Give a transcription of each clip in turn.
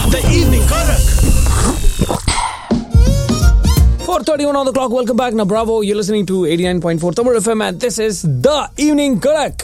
The evening Korak. 4:31 on the clock. Welcome back. Now, Bravo. You're listening to 89.4 Tamil FM, and this is the evening Korak.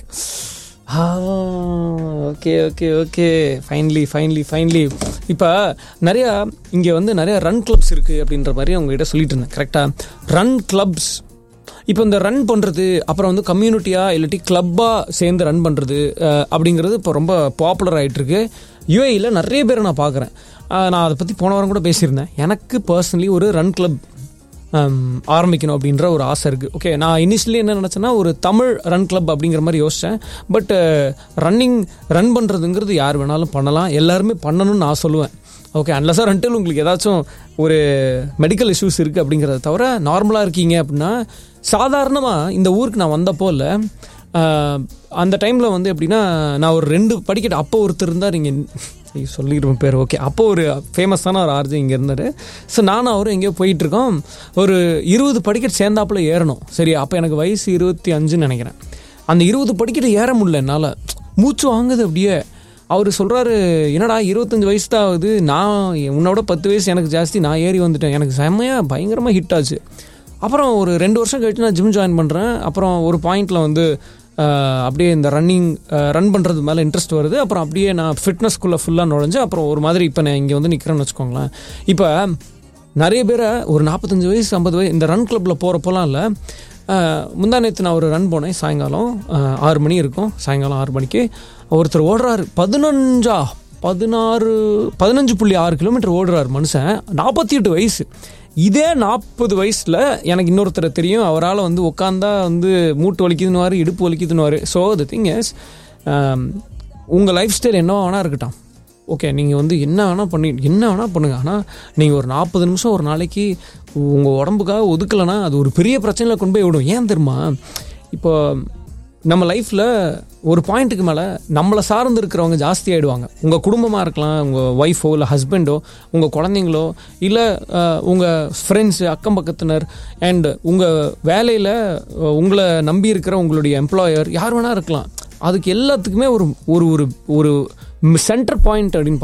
Okay okay okay finally finally finally இப்போ நிறையா இங்கே வந்து நிறைய run clubs இருக்குது அப்படின்ற மாதிரி உங்ககிட்ட சொல்லிட்டு இருந்தேன் கரெக்டாக ரன் கிளப்ஸ் இப்போ இந்த ரன் பண்ணுறது அப்புறம் வந்து கம்யூனிட்டியாக இல்லாட்டி கிளப்பாக சேர்ந்து ரன் பண்ணுறது அப்படிங்கிறது இப்போ ரொம்ப பாப்புலர் ஆகிட்டுருக்கு யூஏயில் நிறைய பேரை நான் பார்க்குறேன் நான் அதை பற்றி போன வாரம் கூட பேசியிருந்தேன் எனக்கு பர்சனலி ஒரு ரன் கிளப் ஆரம்பிக்கணும் அப்படின்ற ஒரு ஆசை இருக்குது ஓகே நான் இனிஷியலி என்ன நினச்சேன்னா ஒரு தமிழ் ரன் கிளப் அப்படிங்கிற மாதிரி யோசித்தேன் பட் ரன்னிங் ரன் பண்ணுறதுங்கிறது யார் வேணாலும் பண்ணலாம் எல்லாருமே பண்ணணும்னு நான் சொல்லுவேன் ஓகே அன்லஸாக ரன்ட்டில் உங்களுக்கு ஏதாச்சும் ஒரு மெடிக்கல் இஷ்யூஸ் இருக்குது அப்படிங்கிறத தவிர நார்மலாக இருக்கீங்க அப்படின்னா சாதாரணமாக இந்த ஊருக்கு நான் வந்தப்போ இல்லை அந்த டைமில் வந்து எப்படின்னா நான் ஒரு ரெண்டு படிக்கட்டு அப்போ ஒருத்தர் இருந்தார் இங்கே சொல்லிடுவேன் பேர் ஓகே அப்போ ஒரு ஃபேமஸான ஒரு ஆர்ஜி இங்கே இருந்தார் ஸோ நானும் அவரும் எங்கேயோ போயிட்டுருக்கோம் ஒரு இருபது படிக்கட் சேர்ந்தாப்புல ஏறணும் சரி அப்போ எனக்கு வயசு இருபத்தி அஞ்சுன்னு நினைக்கிறேன் அந்த இருபது படிக்கட்டு ஏற முடியல என்னால் மூச்சு வாங்குது அப்படியே அவர் சொல்கிறாரு என்னடா இருபத்தஞ்சி வயசு தான் ஆகுது நான் உன்னோட பத்து வயசு எனக்கு ஜாஸ்தி நான் ஏறி வந்துட்டேன் எனக்கு செம்மையாக பயங்கரமாக ஹிட் ஆச்சு அப்புறம் ஒரு ரெண்டு வருஷம் கழிச்சு நான் ஜிம் ஜாயின் பண்ணுறேன் அப்புறம் ஒரு பாயிண்டில் வந்து அப்படியே இந்த ரன்னிங் ரன் பண்ணுறது மேலே இன்ட்ரெஸ்ட் வருது அப்புறம் அப்படியே நான் ஃபிட்னஸ்க்குள்ளே ஃபுல்லாக நுழைஞ்சு அப்புறம் ஒரு மாதிரி இப்போ நான் இங்கே வந்து நிற்கிறேன்னு வச்சுக்கோங்களேன் இப்போ நிறைய பேரை ஒரு நாற்பத்தஞ்சு வயசு ஐம்பது வயசு இந்த ரன் கிளப்பில் போகிறப்போலாம் இல்லை முந்தா நேற்று நான் ஒரு ரன் போனேன் சாயங்காலம் ஆறு மணி இருக்கும் சாயங்காலம் ஆறு மணிக்கு ஒருத்தர் ஓடுறாரு பதினஞ்சா பதினாறு பதினஞ்சு புள்ளி ஆறு கிலோமீட்டர் ஓடுறாரு மனுஷன் நாற்பத்தி எட்டு வயசு இதே நாற்பது வயசில் எனக்கு இன்னொருத்தர் தெரியும் அவரால் வந்து உட்காந்தா வந்து மூட்டு வலிக்குதுன்னு இடுப்பு வலிக்குதுன்னு ஸோ த திங் இஸ் உங்கள் லைஃப் ஸ்டைல் என்ன வேணா இருக்கட்டும் ஓகே நீங்கள் வந்து என்ன வேணால் பண்ணி என்ன வேணால் பண்ணுங்கள் ஆனால் நீங்கள் ஒரு நாற்பது நிமிஷம் ஒரு நாளைக்கு உங்கள் உடம்புக்காக ஒதுக்கலைன்னா அது ஒரு பெரிய பிரச்சனையில் கொண்டு போய் விடும் ஏன் தெரியுமா இப்போ நம்ம லைஃப்பில் ஒரு பாயிண்ட்டுக்கு மேலே நம்மளை சார்ந்து இருக்கிறவங்க ஜாஸ்தி ஆகிடுவாங்க உங்கள் குடும்பமாக இருக்கலாம் உங்கள் ஒய்ஃபோ இல்லை ஹஸ்பண்டோ உங்கள் குழந்தைங்களோ இல்லை உங்கள் ஃப்ரெண்ட்ஸு அக்கம் பக்கத்தினர் அண்ட் உங்கள் வேலையில் உங்களை நம்பி இருக்கிற உங்களுடைய எம்ப்ளாயர் யார் வேணால் இருக்கலாம் அதுக்கு எல்லாத்துக்குமே ஒரு ஒரு ஒரு ஒரு சென்டர் பாயிண்ட் அப்படின்னு